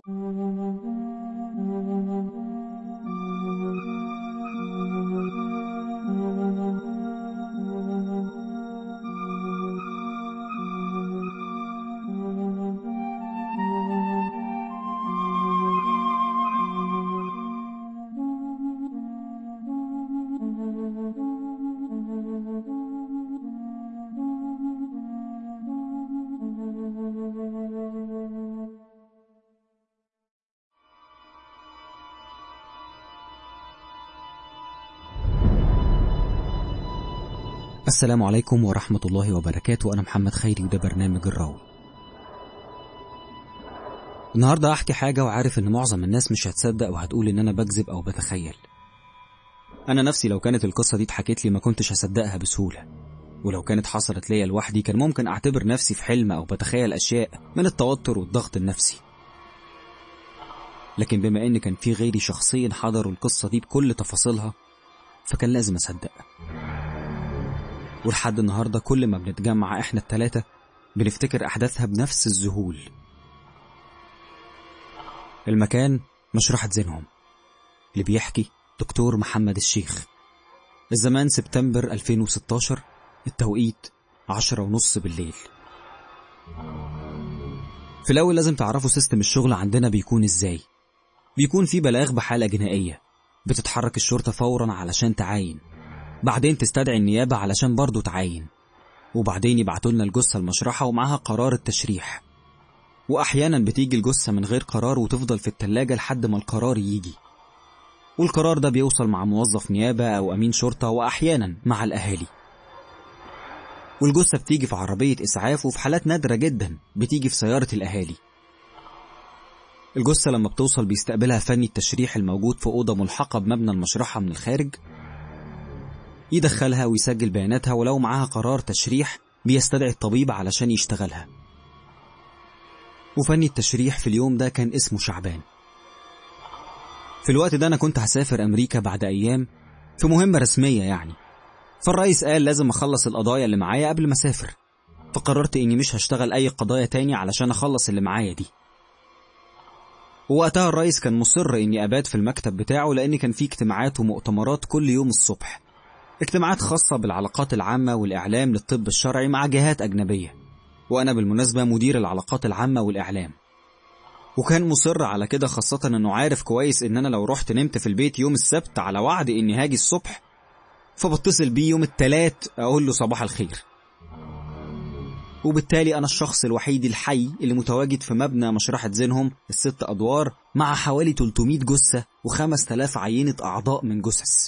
السلام عليكم ورحمة الله وبركاته أنا محمد خيري وده برنامج الراوي النهاردة هحكي حاجة وعارف إن معظم الناس مش هتصدق وهتقول إن أنا بكذب أو بتخيل أنا نفسي لو كانت القصة دي اتحكت لي ما كنتش هصدقها بسهولة ولو كانت حصلت ليا لوحدي كان ممكن أعتبر نفسي في حلم أو بتخيل أشياء من التوتر والضغط النفسي لكن بما إن كان في غيري شخصيا حضروا القصة دي بكل تفاصيلها فكان لازم أصدق ولحد النهارده كل ما بنتجمع احنا التلاتة بنفتكر احداثها بنفس الذهول المكان مشرحة زينهم اللي بيحكي دكتور محمد الشيخ الزمان سبتمبر 2016 التوقيت عشرة ونص بالليل في الأول لازم تعرفوا سيستم الشغل عندنا بيكون ازاي بيكون في بلاغ بحالة جنائية بتتحرك الشرطة فورا علشان تعاين بعدين تستدعي النيابة علشان برضه تعاين وبعدين يبعتوا لنا الجثة المشرحة ومعاها قرار التشريح وأحيانا بتيجي الجثة من غير قرار وتفضل في التلاجة لحد ما القرار يجي والقرار ده بيوصل مع موظف نيابة أو أمين شرطة وأحيانا مع الأهالي والجثة بتيجي في عربية إسعاف وفي حالات نادرة جدا بتيجي في سيارة الأهالي الجثة لما بتوصل بيستقبلها فني التشريح الموجود في أوضة ملحقة بمبنى المشرحة من الخارج يدخلها ويسجل بياناتها ولو معاها قرار تشريح بيستدعي الطبيب علشان يشتغلها وفني التشريح في اليوم ده كان اسمه شعبان في الوقت ده أنا كنت هسافر أمريكا بعد أيام في مهمة رسمية يعني فالرئيس قال لازم أخلص القضايا اللي معايا قبل ما أسافر فقررت إني مش هشتغل أي قضايا تاني علشان أخلص اللي معايا دي ووقتها الرئيس كان مصر إني أبات في المكتب بتاعه لأن كان فيه اجتماعات ومؤتمرات كل يوم الصبح اجتماعات خاصة بالعلاقات العامة والإعلام للطب الشرعي مع جهات أجنبية وأنا بالمناسبة مدير العلاقات العامة والإعلام وكان مصر على كده خاصة إنه عارف كويس إن أنا لو رحت نمت في البيت يوم السبت على وعد إني هاجي الصبح فبتصل بيه يوم التلات أقول له صباح الخير وبالتالي أنا الشخص الوحيد الحي اللي متواجد في مبنى مشرحة زينهم الست أدوار مع حوالي 300 جثة و5000 عينة أعضاء من جثث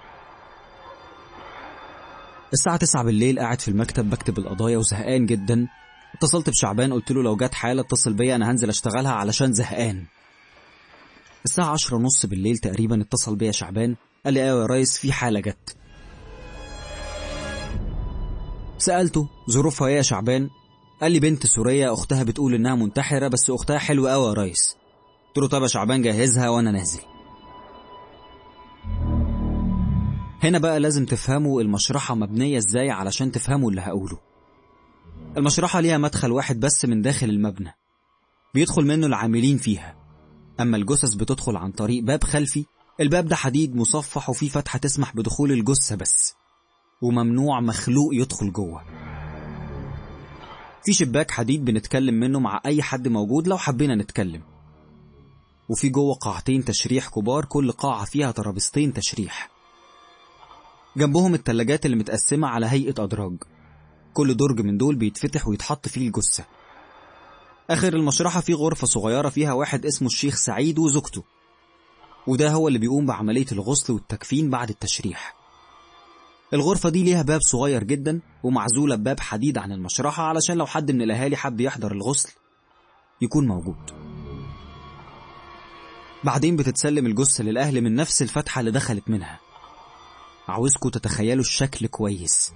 الساعة 9 بالليل قاعد في المكتب بكتب القضايا وزهقان جدا اتصلت بشعبان قلت له لو جت حالة اتصل بيا أنا هنزل أشتغلها علشان زهقان الساعة عشرة ونص بالليل تقريبا اتصل بيا شعبان قال لي ايوه يا ريس في حالة جت سألته ظروفها ايه يا شعبان قال لي بنت سورية أختها بتقول إنها منتحرة بس أختها حلوة أوي يا ريس قلت له طب يا شعبان جهزها وأنا نازل هنا بقى لازم تفهموا المشرحة مبنية ازاي علشان تفهموا اللي هقوله المشرحة ليها مدخل واحد بس من داخل المبنى بيدخل منه العاملين فيها أما الجثث بتدخل عن طريق باب خلفي الباب ده حديد مصفح وفيه فتحة تسمح بدخول الجثة بس وممنوع مخلوق يدخل جوه في شباك حديد بنتكلم منه مع أي حد موجود لو حبينا نتكلم وفي جوه قاعتين تشريح كبار كل قاعة فيها ترابيزتين تشريح جنبهم التلاجات اللي متقسمة على هيئة أدراج كل درج من دول بيتفتح ويتحط فيه الجثة آخر المشرحة في غرفة صغيرة فيها واحد اسمه الشيخ سعيد وزوجته وده هو اللي بيقوم بعملية الغسل والتكفين بعد التشريح الغرفة دي ليها باب صغير جدا ومعزولة بباب حديد عن المشرحة علشان لو حد من الأهالي حب يحضر الغسل يكون موجود بعدين بتتسلم الجثة للأهل من نفس الفتحة اللي دخلت منها عاوزكم تتخيلوا الشكل كويس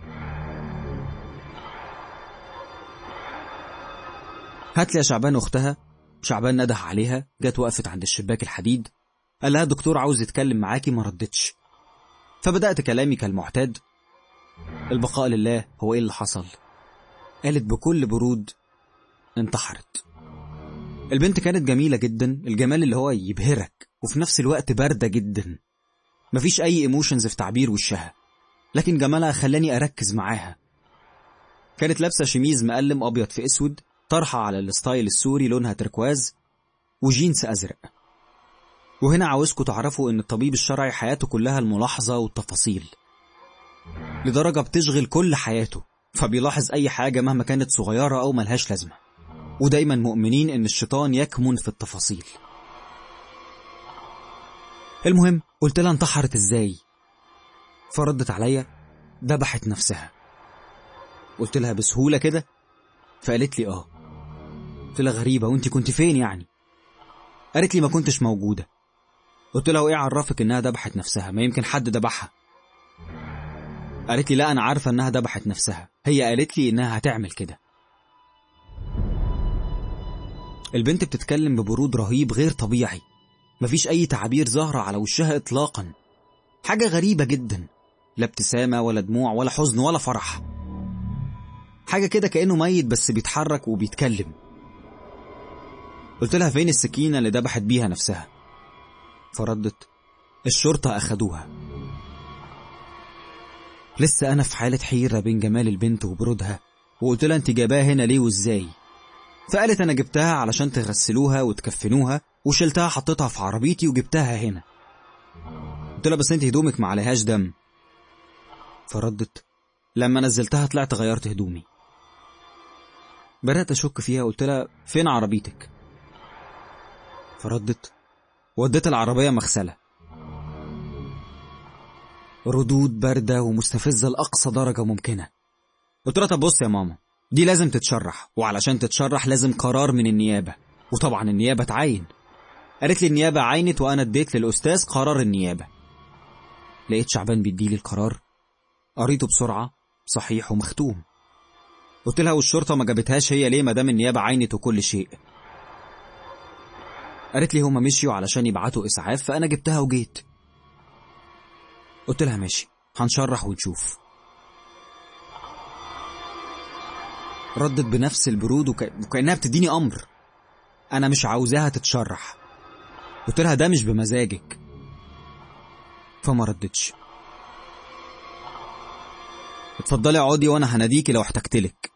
هات لي يا شعبان اختها شعبان نده عليها جت وقفت عند الشباك الحديد قال لها الدكتور عاوز يتكلم معاكي ما ردتش فبدأت كلامي كالمعتاد البقاء لله هو ايه اللي حصل قالت بكل برود انتحرت البنت كانت جميلة جدا الجمال اللي هو يبهرك وفي نفس الوقت باردة جدا مفيش أي ايموشنز في تعبير وشها لكن جمالها خلاني أركز معاها كانت لابسة شميز مقلم أبيض في أسود طرحة على الستايل السوري لونها تركواز وجينز أزرق وهنا عاوزكم تعرفوا إن الطبيب الشرعي حياته كلها الملاحظة والتفاصيل لدرجة بتشغل كل حياته فبيلاحظ أي حاجة مهما كانت صغيرة أو ملهاش لازمة ودايما مؤمنين إن الشيطان يكمن في التفاصيل المهم قلت لها انتحرت ازاي فردت عليا ذبحت نفسها قلت لها بسهولة كده فقالت لي اه قلت لها غريبة وانت كنت فين يعني قالت لي ما كنتش موجودة قلت لها وايه عرفك انها ذبحت نفسها ما يمكن حد ذبحها قالت لي لا انا عارفة انها ذبحت نفسها هي قالت لي انها هتعمل كده البنت بتتكلم ببرود رهيب غير طبيعي مفيش أي تعابير ظاهرة على وشها إطلاقا حاجة غريبة جدا لا ابتسامة ولا دموع ولا حزن ولا فرح حاجة كده كأنه ميت بس بيتحرك وبيتكلم قلت لها فين السكينة اللي ذبحت بيها نفسها فردت الشرطة أخدوها لسه أنا في حالة حيرة بين جمال البنت وبرودها وقلت لها أنت جايباها هنا ليه وإزاي فقالت أنا جبتها علشان تغسلوها وتكفنوها وشلتها حطيتها في عربيتي وجبتها هنا قلت لها بس انت هدومك ما عليهاش دم فردت لما نزلتها طلعت غيرت هدومي بدأت أشك فيها قلت لها فين عربيتك فردت وديت العربية مغسلة ردود باردة ومستفزة لأقصى درجة ممكنة قلت لها طب بص يا ماما دي لازم تتشرح وعلشان تتشرح لازم قرار من النيابة وطبعا النيابة تعين قالت لي النيابة عينت وأنا اديت للأستاذ قرار النيابة لقيت شعبان بيديلي القرار قريته بسرعة صحيح ومختوم قلت لها والشرطة ما جابتهاش هي ليه ما دام النيابة عينت وكل شيء قالت لي هما مشيوا علشان يبعتوا إسعاف فأنا جبتها وجيت قلت لها ماشي هنشرح ونشوف ردت بنفس البرود وك... وكأنها بتديني أمر أنا مش عاوزاها تتشرح قلت لها ده مش بمزاجك فما ردتش اتفضلي اقعدي وانا هناديكي لو احتجتلك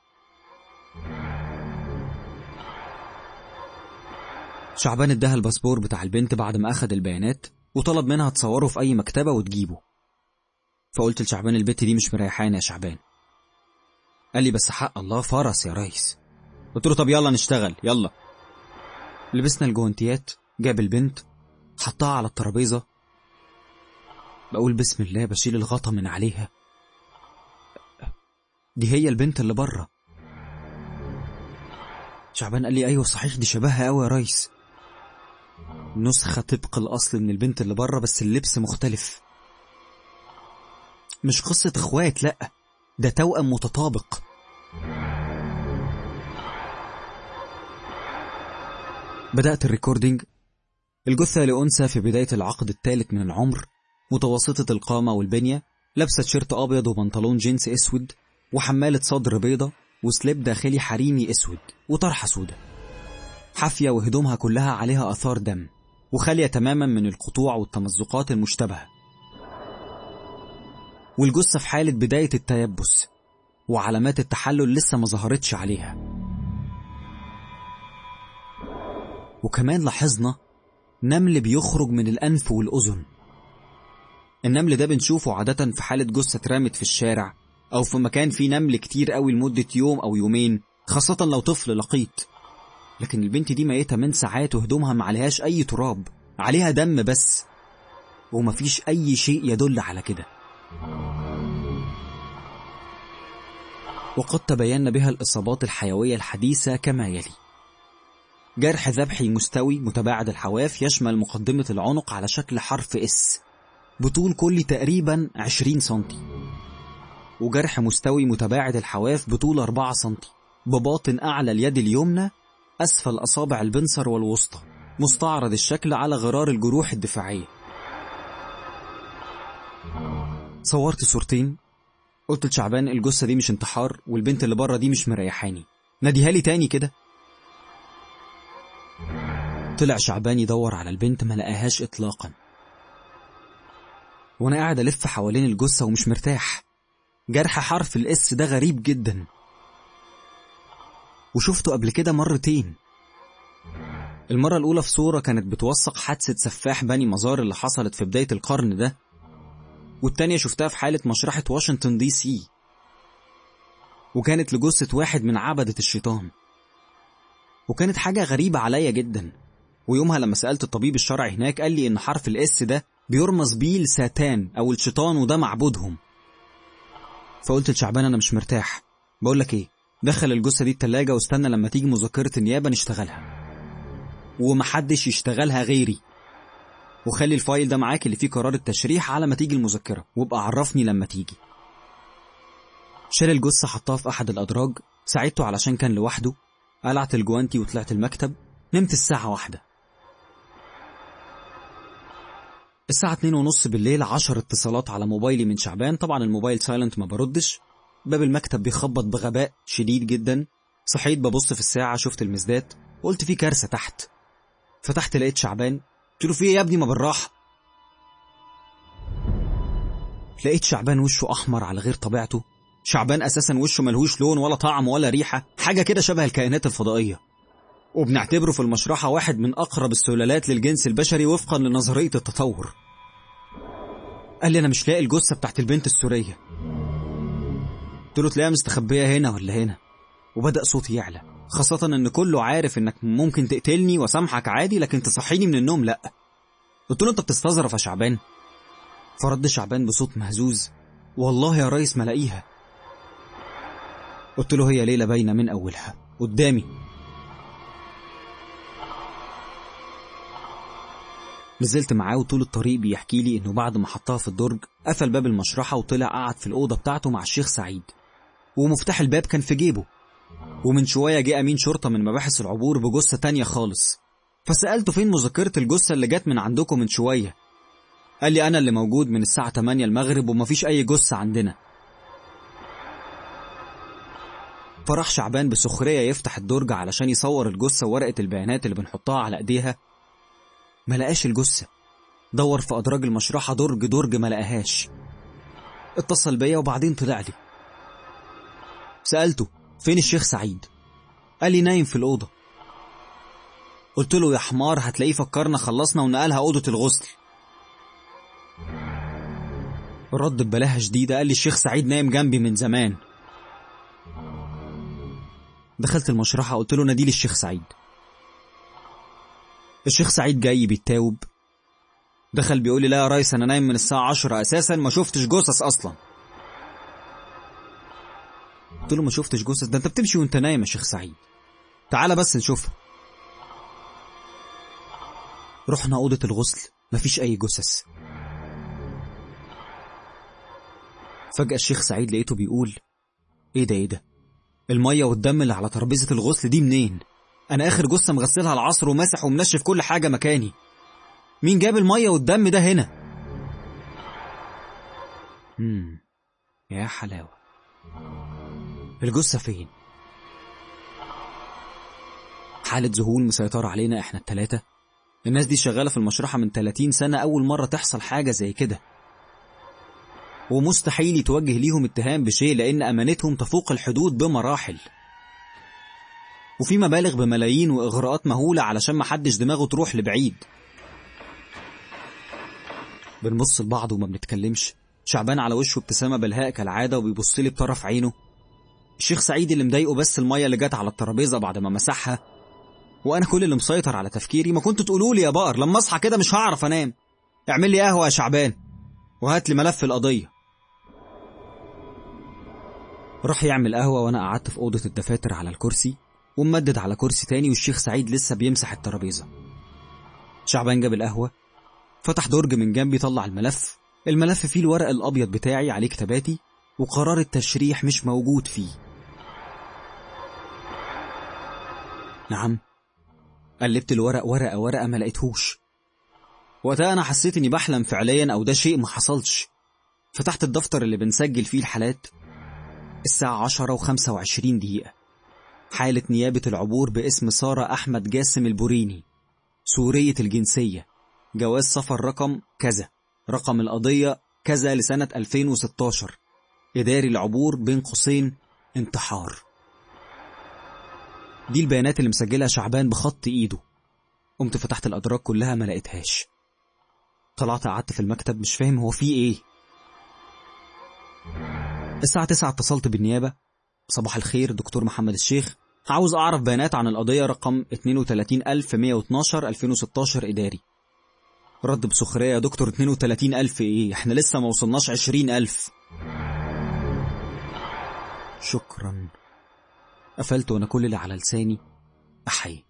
شعبان اداها الباسبور بتاع البنت بعد ما اخد البيانات وطلب منها تصوره في اي مكتبه وتجيبه فقلت لشعبان البت دي مش مريحاني يا شعبان قال لي بس حق الله فرس يا ريس قلت له طب يلا نشتغل يلا لبسنا الجوانتيات جاب البنت حطها على الترابيزة بقول بسم الله بشيل الغطا من عليها دي هي البنت اللي بره شعبان قال لي ايوه صحيح دي شبهها قوي يا ريس نسخة طبق الأصل من البنت اللي بره بس اللبس مختلف مش قصة اخوات لأ ده توأم متطابق بدأت الريكوردينج الجثة لأنثى في بداية العقد الثالث من العمر متوسطة القامة والبنية لابسة تيشيرت أبيض وبنطلون جينز أسود وحمالة صدر بيضة وسليب داخلي حريمي أسود وطرحة سودة حافية وهدومها كلها عليها آثار دم وخالية تماما من القطوع والتمزقات المشتبهة والجثة في حالة بداية التيبس وعلامات التحلل لسه ما ظهرتش عليها وكمان لاحظنا نمل بيخرج من الأنف والأذن النمل ده بنشوفه عادة في حالة جثة اترمت في الشارع أو في مكان فيه نمل كتير قوي لمدة يوم أو يومين خاصة لو طفل لقيط لكن البنت دي ميتة من ساعات وهدومها ما عليهاش أي تراب عليها دم بس ومفيش أي شيء يدل على كده وقد تبين بها الإصابات الحيوية الحديثة كما يلي جرح ذبحي مستوي متباعد الحواف يشمل مقدمة العنق على شكل حرف اس بطول كل تقريبا 20 سنتي وجرح مستوي متباعد الحواف بطول 4 سنتي بباطن أعلى اليد اليمنى أسفل أصابع البنصر والوسطى مستعرض الشكل على غرار الجروح الدفاعية صورت صورتين قلت لشعبان الجثة دي مش انتحار والبنت اللي بره دي مش مريحاني ناديها لي تاني كده طلع شعبان يدور على البنت ما لقاهاش إطلاقا وأنا قاعد ألف حوالين الجثة ومش مرتاح جرح حرف الاس ده غريب جدا وشفته قبل كده مرتين المرة الأولى في صورة كانت بتوثق حادثة سفاح بني مزار اللي حصلت في بداية القرن ده والتانية شفتها في حالة مشرحة واشنطن دي سي وكانت لجثة واحد من عبدة الشيطان وكانت حاجة غريبة عليا جدا ويومها لما سألت الطبيب الشرعي هناك قال لي إن حرف الاس ده بيرمز بيه لساتان أو الشيطان وده معبودهم فقلت لشعبان أنا مش مرتاح بقول لك إيه دخل الجثة دي التلاجة واستنى لما تيجي مذكرة النيابة نشتغلها ومحدش يشتغلها غيري وخلي الفايل ده معاك اللي فيه قرار التشريح على ما تيجي المذكرة وابقى عرفني لما تيجي شال الجثة حطها في أحد الأدراج ساعدته علشان كان لوحده قلعت الجوانتي وطلعت المكتب نمت الساعة واحدة الساعة اتنين ونص بالليل عشر اتصالات على موبايلي من شعبان طبعا الموبايل سايلنت ما بردش باب المكتب بيخبط بغباء شديد جدا صحيت ببص في الساعة شفت المزدات وقلت في كارثة تحت فتحت لقيت شعبان قلت له في ايه يا ابني ما بالراحة لقيت شعبان وشه أحمر على غير طبيعته شعبان أساسا وشه ملهوش لون ولا طعم ولا ريحة حاجة كده شبه الكائنات الفضائية وبنعتبره في المشرحة واحد من أقرب السلالات للجنس البشري وفقا لنظرية التطور قال لي أنا مش لاقي الجثة بتاعت البنت السورية قلت له تلاقيها مستخبية هنا ولا هنا وبدأ صوتي يعلى خاصة إن كله عارف إنك ممكن تقتلني وسامحك عادي لكن تصحيني من النوم لأ قلت له أنت بتستظرف يا شعبان فرد شعبان بصوت مهزوز والله يا ريس ما لاقيها قلت له هي ليلة باينة من أولها قدامي نزلت معاه وطول الطريق بيحكي لي إنه بعد ما حطها في الدرج قفل باب المشرحة وطلع قعد في الأوضة بتاعته مع الشيخ سعيد ومفتاح الباب كان في جيبه ومن شوية جه أمين شرطة من مباحث العبور بجثة تانية خالص فسألته فين مذكرة الجثة اللي جت من عندكم من شوية قال لي أنا اللي موجود من الساعة 8 المغرب ومفيش أي جثة عندنا فراح شعبان بسخرية يفتح الدرج علشان يصور الجثة وورقة البيانات اللي بنحطها على ايديها ما لقاش الجثة دور في أدراج المشرحة درج درج ما لقاهاش اتصل بيا وبعدين طلع لي سألته فين الشيخ سعيد قال لي نايم في الأوضة قلت له يا حمار هتلاقيه فكرنا خلصنا ونقلها أوضة الغسل رد ببلاهة شديدة قال لي الشيخ سعيد نايم جنبي من زمان دخلت المشرحة قلت له ناديلي الشيخ سعيد الشيخ سعيد جاي بيتاوب دخل بيقول لي لا يا ريس انا نايم من الساعة عشرة اساسا ما شفتش جثث اصلا قلت له ما شفتش جثث ده انت بتمشي وانت نايم يا شيخ سعيد تعالى بس نشوفها رحنا أوضة الغسل مفيش أي جثث فجأة الشيخ سعيد لقيته بيقول ايه ده ايه ده المية والدم اللي على ترابيزة الغسل دي منين انا اخر جثة مغسلها العصر وماسح ومنشف كل حاجة مكاني مين جاب المية والدم ده هنا مم. يا حلاوة الجثة فين حالة ذهول مسيطرة علينا احنا التلاتة الناس دي شغالة في المشرحة من 30 سنة أول مرة تحصل حاجة زي كده ومستحيل يتوجه ليهم اتهام بشيء لأن أمانتهم تفوق الحدود بمراحل وفي مبالغ بملايين وإغراءات مهولة علشان محدش دماغه تروح لبعيد بنبص لبعض وما بنتكلمش شعبان على وشه ابتسامة بلهاء كالعادة وبيبص لي بطرف عينه الشيخ سعيد اللي مضايقه بس المية اللي جت على الترابيزة بعد ما مسحها وأنا كل اللي مسيطر على تفكيري ما كنت تقولوا لي يا بقر لما أصحى كده مش هعرف أنام اعمل لي قهوة يا شعبان وهات لي ملف القضية راح يعمل قهوة وأنا قعدت في أوضة الدفاتر على الكرسي وممدد على كرسي تاني والشيخ سعيد لسه بيمسح الترابيزة شعبان جاب القهوة فتح درج من جنبي طلع الملف الملف فيه الورق الأبيض بتاعي عليه كتاباتي وقرار التشريح مش موجود فيه نعم قلبت الورق ورقة ورقة ما لقيتهوش وقتها أنا حسيت إني بحلم فعليا أو ده شيء ما حصلش فتحت الدفتر اللي بنسجل فيه الحالات الساعة عشرة وخمسة وعشرين دقيقة حالة نيابة العبور باسم سارة أحمد جاسم البوريني سورية الجنسية جواز سفر رقم كذا رقم القضية كذا لسنة 2016 إداري العبور بين قوسين انتحار دي البيانات اللي مسجلها شعبان بخط إيده قمت فتحت الأدراج كلها ما لقيتهاش طلعت قعدت في المكتب مش فاهم هو فيه إيه الساعة 9 اتصلت بالنيابة صباح الخير دكتور محمد الشيخ عاوز أعرف بيانات عن القضية رقم 32112 2016 إداري رد بسخرية يا دكتور 32000 إيه إحنا لسه ما وصلناش 20000 شكرا قفلت وأنا كل اللي على لساني أحيي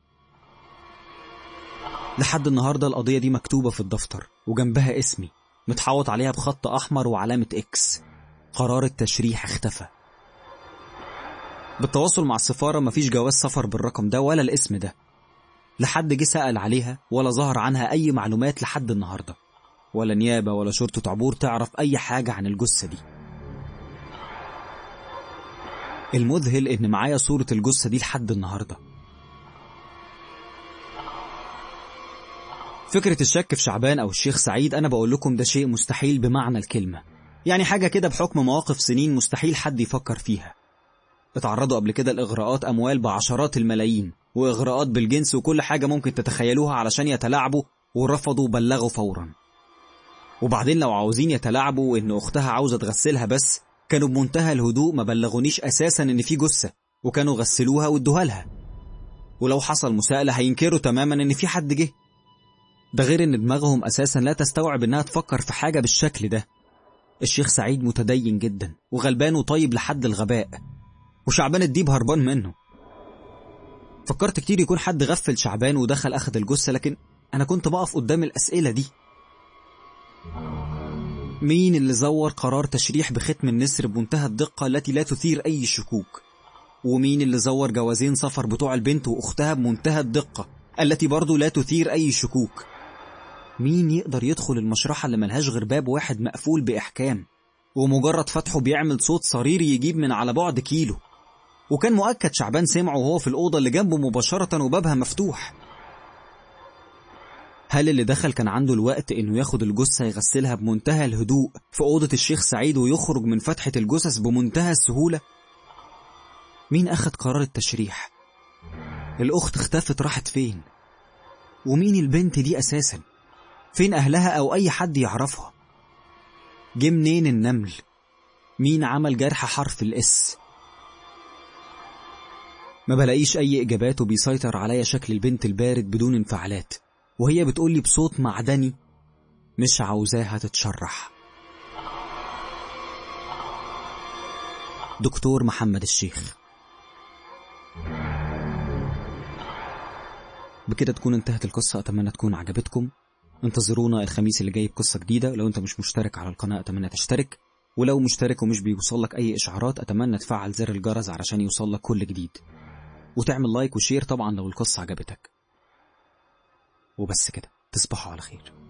لحد النهاردة القضية دي مكتوبة في الدفتر وجنبها اسمي متحوط عليها بخط أحمر وعلامة إكس قرار التشريح اختفى بالتواصل مع السفارة مفيش جواز سفر بالرقم ده ولا الاسم ده لحد جه سأل عليها ولا ظهر عنها أي معلومات لحد النهاردة ولا نيابة ولا شرطة عبور تعرف أي حاجة عن الجثة دي المذهل إن معايا صورة الجثة دي لحد النهاردة فكرة الشك في شعبان أو الشيخ سعيد أنا بقول لكم ده شيء مستحيل بمعنى الكلمة يعني حاجة كده بحكم مواقف سنين مستحيل حد يفكر فيها اتعرضوا قبل كده لإغراءات أموال بعشرات الملايين وإغراءات بالجنس وكل حاجة ممكن تتخيلوها علشان يتلاعبوا ورفضوا بلغوا فورا وبعدين لو عاوزين يتلاعبوا وإن أختها عاوزة تغسلها بس كانوا بمنتهى الهدوء ما بلغونيش أساسا إن في جثة وكانوا غسلوها وادوها لها ولو حصل مساءلة هينكروا تماما إن في حد جه ده غير إن دماغهم أساسا لا تستوعب إنها تفكر في حاجة بالشكل ده الشيخ سعيد متدين جدا وغلبان وطيب لحد الغباء وشعبان الديب هربان منه فكرت كتير يكون حد غفل شعبان ودخل أخد الجثة لكن أنا كنت بقف قدام الأسئلة دي مين اللي زور قرار تشريح بختم النسر بمنتهى الدقة التي لا تثير أي شكوك ومين اللي زور جوازين سفر بتوع البنت وأختها بمنتهى الدقة التي برضو لا تثير أي شكوك مين يقدر يدخل المشرحة اللي ملهاش غير باب واحد مقفول بإحكام ومجرد فتحه بيعمل صوت صريري يجيب من على بعد كيلو وكان مؤكد شعبان سمعه وهو في الأوضة اللي جنبه مباشرة وبابها مفتوح هل اللي دخل كان عنده الوقت انه ياخد الجثة يغسلها بمنتهى الهدوء في أوضة الشيخ سعيد ويخرج من فتحة الجثث بمنتهى السهولة؟ مين أخد قرار التشريح؟ الأخت اختفت راحت فين؟ ومين البنت دي أساسا؟ فين أهلها أو أي حد يعرفها؟ جه منين النمل؟ مين عمل جرح حرف الإس؟ ما بلاقيش أي إجابات وبيسيطر عليا شكل البنت البارد بدون انفعالات وهي بتقولي بصوت معدني مش عاوزاها تتشرح دكتور محمد الشيخ بكده تكون انتهت القصة أتمنى تكون عجبتكم انتظرونا الخميس اللي جاي بقصة جديدة ولو انت مش مشترك على القناة أتمنى تشترك ولو مشترك ومش بيوصلك أي إشعارات أتمنى تفعل زر الجرس علشان يوصلك كل جديد وتعمل لايك وشير طبعا لو القصة عجبتك وبس كده تصبحوا على خير